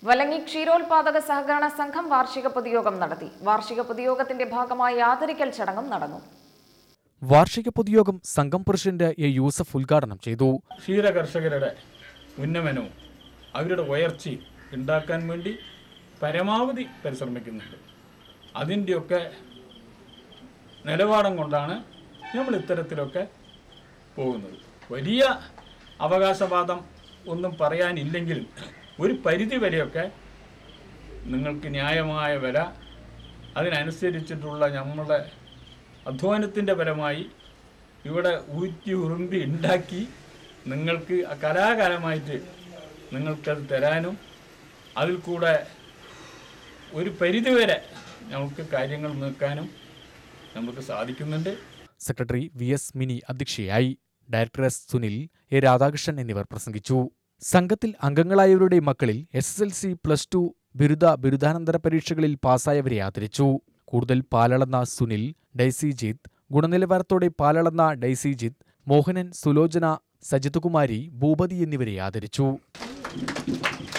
വലങ്ങി ക്ഷീരോത്പാദക സഹകരണ സംഘം വാർഷിക പൊതുയോഗം നടത്തി വാർഷിക പൊതുയോഗത്തിന്റെ ഭാഗമായി ആദരിക്കൽ ചടങ്ങും നടന്നു വാർഷിക പൊതുയോഗം സംഘം പ്രസിഡന്റ് എ യൂസഫ് ഉദ്ഘാടനം ചെയ്തു ക്ഷീര കർഷകരുടെ ഉന്നമനവും അവരുടെ ഉയർച്ചയും ഉണ്ടാക്കാൻ വേണ്ടി പരമാവധി പരിശ്രമിക്കുന്നുണ്ട് അതിൻ്റെയൊക്കെ നിലപാടം കൊണ്ടാണ് നമ്മൾ ഇത്തരത്തിലൊക്കെ പോകുന്നത് വലിയ അവകാശവാദം ഒന്നും പറയാനില്ലെങ്കിലും ഒരു പരിധി വരെയൊക്കെ നിങ്ങൾക്ക് ന്യായമായ വില അതിനനുസരിച്ചിട്ടുള്ള നമ്മളുടെ അധ്വാനത്തിൻ്റെ ഫലമായി ഇവിടെ ഊറ്റി ഉറുമ്പി ഉണ്ടാക്കി നിങ്ങൾക്ക് കലാകാലമായിട്ട് നിങ്ങൾക്കത് തരാനും അതിൽ കൂടെ ഒരു പരിധിവരെ നമുക്ക് കാര്യങ്ങൾ നീക്കാനും നമുക്ക് സാധിക്കുന്നുണ്ട് സെക്രട്ടറി വി എസ് മിനി അധ്യക്ഷയായി director S Sunil A Radhakrishnan എന്നിവർ പ്രസംഗിച്ചു സംഘത്തിൽ അംഗങ്ങളായവരുടെ മക്കളിൽ S S L C plus two ബിരുദ ബിരുദാനന്തര പരീക്ഷകളിൽ പാസ്സായവരെ ആദരിച്ചു കൂടുതൽ പാലളന്ന സുനിൽ ഡൈസിജിത്ത് ഗുണനിലവാരത്തോടെ പാലളന്ന ഡൈസിജിത്ത് മോഹനൻ സുലോചന സജിത്കുമാരി ഭൂപതി എന്നിവരെ ആദരിച്ചു